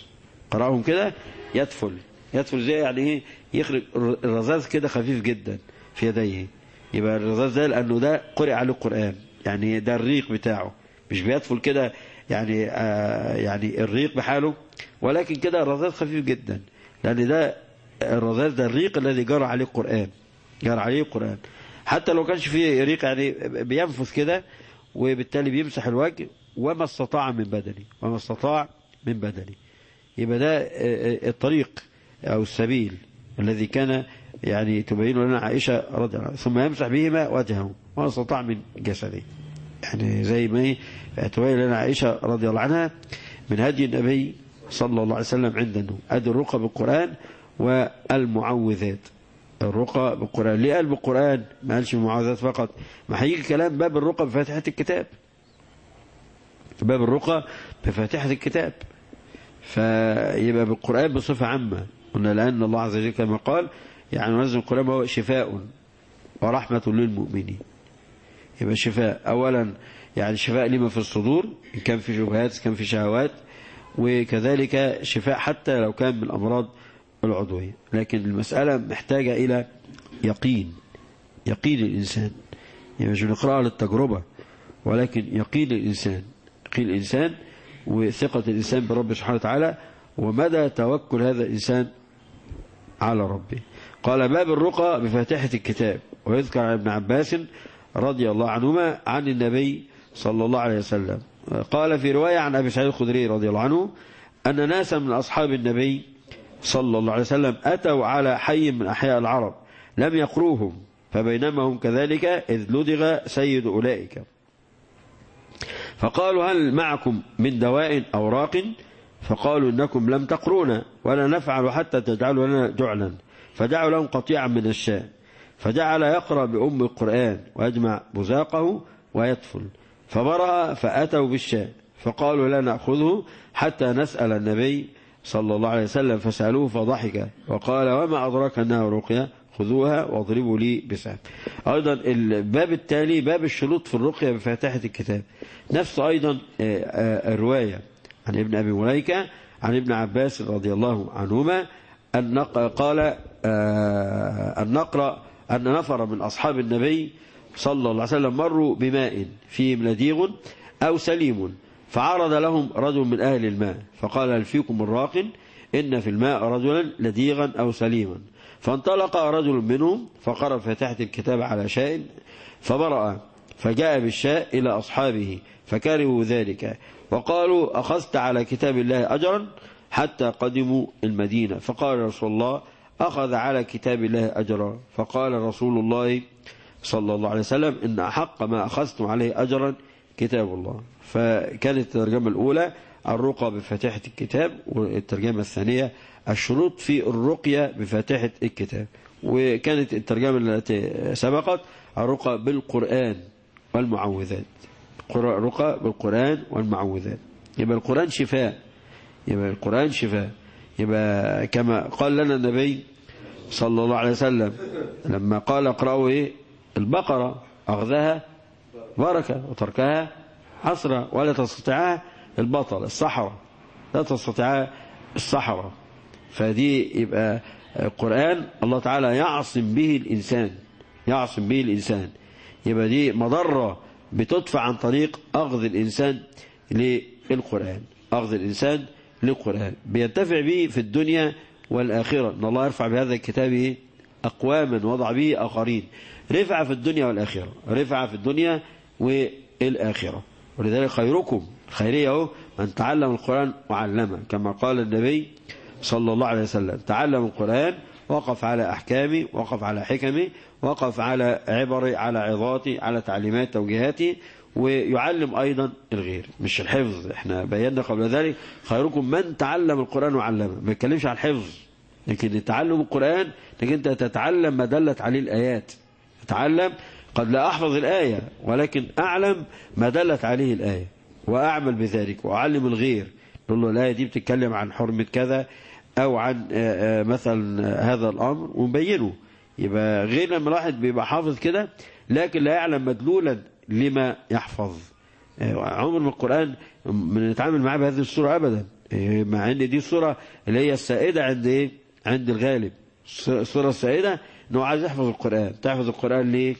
قرأهم كده يدفل يدفل زي يعني ايه يخرج الرذاذ كده خفيف جدا في يديه يبقى الرذاذ ده لانه ده قرئ عليه القرآن يعني ده الريق بتاعه مش بيدفل كده يعني آه يعني الريق بحاله ولكن كده الرذاذ خفيف جدا لان ده الرذاذ ده الريق الذي جرى عليه القرآن جرى عليه القرآن حتى لو كانش فيه ريق يعني بينفث كده وبالتالي بيمسح الوجه وما استطاع من بدني وما استطاع من بدني يبقى ده الطريق أو السبيل الذي كان يعني تبين لنا عائشة رضي الله عنها ثم يمسح بهما وجهه وما استطاع من جسده يعني زي ما تبين لنا عائشة رضي الله عنها من هدي النبي صلى الله عليه وسلم عندنا أدي الرقى بالقرآن والمعوذات الرقى بالقرآن ليه قال بالقرآن ما قالش المعوذات فقط ما هيجي كلام باب الرقى بفاتحة الكتاب باب الرقى بفاتحة الكتاب فيبقى بالقرآن بصفة عامة قلنا لأن الله عز وجل كما قال يعني نزل القرآن هو شفاء ورحمة للمؤمنين يبقى شفاء أولا يعني شفاء لما في الصدور إن كان في شبهات كان في شهوات وكذلك شفاء حتى لو كان من الأمراض العضوية لكن المسألة محتاجة إلى يقين يقين الإنسان يعني مش بنقرأها للتجربة ولكن يقين الإنسان يقين الإنسان وثقة الإنسان برب سبحانه وتعالى ومدى توكل هذا الإنسان على ربه قال باب الرقى بفاتحة الكتاب ويذكر عن ابن عباس رضي الله عنهما عن النبي صلى الله عليه وسلم قال في رواية عن أبي سعيد الخدري رضي الله عنه أن ناسا من أصحاب النبي صلى الله عليه وسلم أتوا على حي من أحياء العرب لم يقروهم فبينما هم كذلك إذ لدغ سيد أولئك فقالوا هل معكم من دواء أو راق فقالوا إنكم لم تقرونا ولا نفعل حتى تجعلوا لنا جعلا فدعوا لهم قطيعا من الشاء فجعل يقرأ بأم القرآن ويجمع بزاقه ويدفل فبرأ فأتوا بالشاء فقالوا لا نأخذه حتى نسأل النبي صلى الله عليه وسلم فسألوه فضحك وقال وما أدراك أنها رقية خذوها واضربوا لي بسهم أيضا الباب التالي باب الشروط في الرقية بفاتحة الكتاب نفس أيضا الرواية عن ابن أبي مليكة عن ابن عباس رضي الله عنهما أن قال أن نقرأ أن نفر من أصحاب النبي صلى الله عليه وسلم مروا بماء فيه لديغ أو سليم فعرض لهم رجل من أهل الماء فقال هل فيكم الراق إن في الماء رجلا لديغا أو سليما فانطلق رجل منهم فقرأ فاتحة الكتاب على شاء فبرأ فجاء بالشاء إلى أصحابه فكرهوا ذلك وقالوا أخذت على كتاب الله أجرا حتى قدموا المدينة فقال رسول الله أخذ على كتاب الله أجرا فقال رسول الله صلى الله عليه وسلم إن أحق ما أخذتم عليه أجرا كتاب الله فكانت الترجمة الأولى الرقى بفاتحة الكتاب والترجمة الثانية الشروط في الرقية بفاتحة الكتاب وكانت الترجمة التي سبقت الرقى بالقرآن والمعوذات رقى بالقرآن والمعوذات يبقى القرآن شفاء يبقى القرآن شفاء يبقى كما قال لنا النبي صلى الله عليه وسلم لما قال اقرأوا ايه البقرة أخذها بركة وتركها حسرة ولا تستطيعها البطل الصحراء لا تستطيعها الصحراء فدي يبقى القرآن الله تعالى يعصم به الإنسان يعصم به الإنسان يبقى دي مضرة بتدفع عن طريق أخذ الإنسان للقرآن أخذ الإنسان للقرآن بينتفع به في الدنيا والآخرة إن الله يرفع بهذا الكتاب أقواما وضع به آخرين رفع في الدنيا والآخرة رفع في الدنيا والآخرة ولذلك خيركم خيرية هو من تعلم القرآن وعلمه كما قال النبي صلى الله عليه وسلم تعلم القرآن وقف على أحكامي وقف على حكمي وقف على عبري على عظاتي على تعليمات توجيهاتي ويعلم أيضا الغير مش الحفظ احنا بينا قبل ذلك خيركم من تعلم القرآن وعلمه ما بيتكلمش عن الحفظ لكن تعلم القرآن انك انت تتعلم ما دلت عليه الآيات تتعلم قد لا أحفظ الآية ولكن أعلم ما دلت عليه الآية وأعمل بذلك وأعلم الغير نقول له الآية دي بتتكلم عن حرمة كذا أو عن مثلا هذا الأمر ونبينه يبقى غير لما الواحد بيبقى حافظ كده لكن لا يعلم مدلولا لما يحفظ عمر من القرآن بنتعامل معاه بهذه الصورة أبدا إيه، مع ان دي الصورة اللي هي السائدة عند ايه عند الغالب الص- الصورة السائدة انه عايز يحفظ القرآن تحفظ القرآن ليه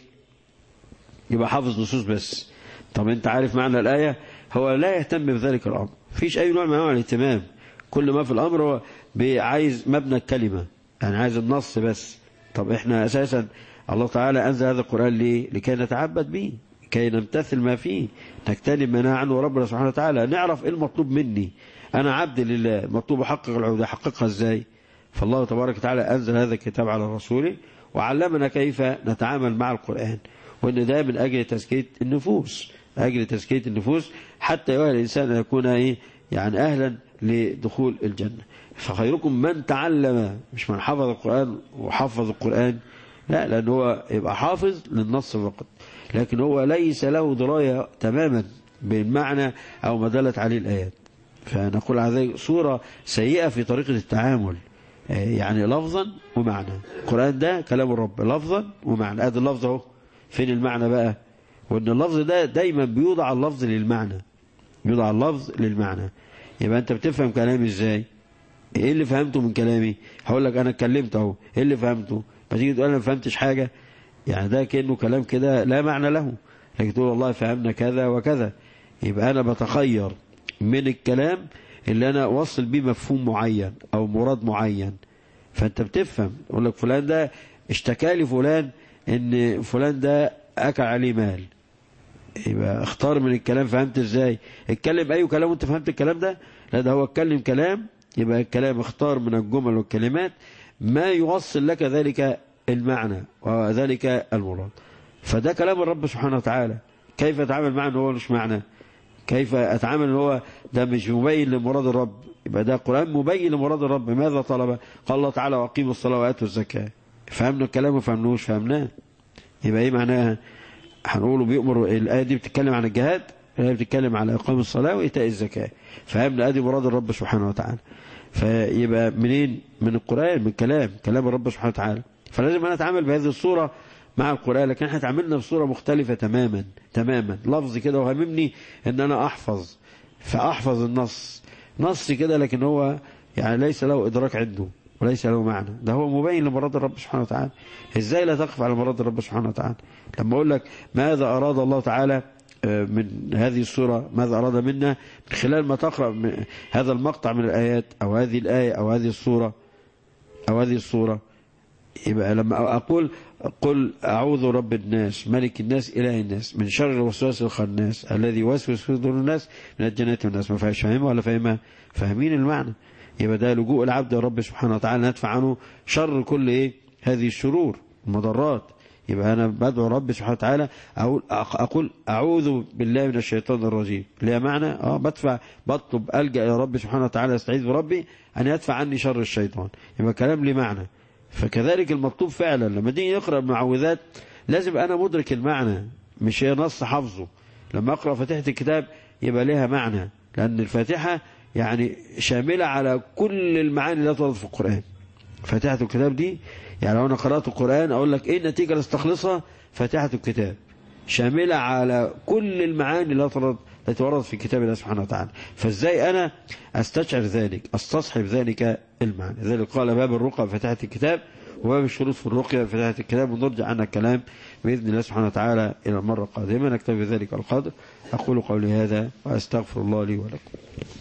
يبقى حافظ نصوص بس طب انت عارف معنى الآية هو لا يهتم بذلك الأمر فيش أي نوع من أنواع الاهتمام كل ما في الأمر هو بي- عايز مبنى الكلمة يعني عايز النص بس طب احنا أساسا الله تعالى أنزل هذا القرآن ليه لكي نتعبد به كي نمتثل ما فيه نجتنب ما نهى عنه ربنا سبحانه وتعالى نعرف ايه المطلوب مني أنا عبد لله المطلوب أحقق العبودية أحققها ازاي فالله تبارك وتعالى أنزل هذا الكتاب على رسوله وعلمنا كيف نتعامل مع القرآن وأن ده من أجل تزكية النفوس أجل تزكية النفوس حتى يؤهل الإنسان أن يكون إيه يعني أهلا لدخول الجنة فخيركم من تعلم مش من حفظ القرآن وحفظ القرآن لا لأن هو يبقى حافظ للنص فقط لكن هو ليس له دراية تماما بالمعنى أو ما دلت عليه الآيات فنقول هذه صورة سيئة في طريقة التعامل آه، يعني لفظا ومعنى القرآن ده كلام الرب لفظا ومعنى ادي اللفظ اهو فين المعنى بقى وان اللفظ ده دايما بيوضع اللفظ للمعنى يوضع اللفظ للمعنى يبقى انت بتفهم كلامي ازاي ايه اللي فهمته من كلامي هقول لك انا اتكلمت اهو ايه اللي فهمته ما تيجي تقول انا ما فهمتش حاجه يعني ده كانه كلام كده لا معنى له لكن تقول والله فهمنا كذا وكذا يبقى انا بتخير من الكلام اللي انا اوصل بيه مفهوم معين او مراد معين فانت بتفهم يقول لك فلان ده اشتكى لي فلان ان فلان ده اكل عليه مال يبقى اختار من الكلام فهمت ازاي اتكلم اي كلام وانت فهمت الكلام ده لا ده هو اتكلم كلام يبقى الكلام اختار من الجمل والكلمات ما يوصل لك ذلك المعنى وذلك المراد فده كلام الرب سبحانه وتعالى كيف اتعامل معه ان هو مش معنى كيف اتعامل ان هو ده مش مبين لمراد الرب يبقى ده قرآن مبين لمراد الرب ماذا طلب قال الله تعالى واقيموا الصلاة واتوا الزكاة فهمنا الكلام وفهمناهوش فهمناه يبقى ايه معناها هنقوله بيأمر الآية دي بتتكلم عن الجهاد الآية بتتكلم على إقام الصلاة وإيتاء الزكاة فهمنا أدي مراد الرب سبحانه وتعالى فيبقى منين من القرآن من كلام كلام الرب سبحانه وتعالى فلازم أنا أتعامل بهذه الصورة مع القرآن لكن احنا تعاملنا بصورة مختلفة تماما تماما لفظ كده وهممني ان انا احفظ فاحفظ النص نص كده لكن هو يعني ليس له ادراك عنده وليس له معنى ده هو مبين لمراد الرب سبحانه وتعالى ازاي لا تقف على مراد الرب سبحانه وتعالى لما اقول لك ماذا اراد الله تعالى من هذه السورة ماذا أراد منا من خلال ما تقرأ من هذا المقطع من الآيات أو هذه الآية أو هذه السورة أو هذه السورة يبقى لما أقول قل أعوذ رب الناس ملك الناس إله الناس من شر الوسواس الخناس الذي يوسوس في صدور الناس من الجنة والناس ما فيهاش فاهمها ولا فاهمها فاهمين المعنى يبقى ده لجوء العبد يا رب سبحانه وتعالى ندفع عنه شر كل إيه هذه الشرور المضرات يبقى أنا بدعو رب سبحانه وتعالى أقول, أقول أعوذ بالله من الشيطان الرجيم ليه معنى آه بدفع بطلب ألجأ يا رب سبحانه وتعالى استعيذ بربي أن يدفع عني شر الشيطان يبقى كلام لي معنى فكذلك المطلوب فعلا لما تيجي يقرأ المعوذات لازم أنا مدرك المعنى مش هي نص حفظه لما أقرأ فاتحة الكتاب يبقى لها معنى لأن الفاتحة يعني شاملة على كل المعاني التي وردت في القرآن فاتحة الكتاب دي يعني لو أنا قرأت القرآن أقول لك إيه النتيجة اللي استخلصها فاتحة الكتاب شاملة على كل المعاني التي وردت في كتاب الله سبحانه وتعالى فازاي أنا أستشعر ذلك أستصحب ذلك المعنى ذلك قال باب الرقى بفتحة الكتاب وباب الشروط في الرقية بفتحة الكتاب ونرجع عن الكلام بإذن الله سبحانه وتعالى إلى المرة القادمة نكتفي ذلك القدر أقول قولي هذا وأستغفر الله لي ولكم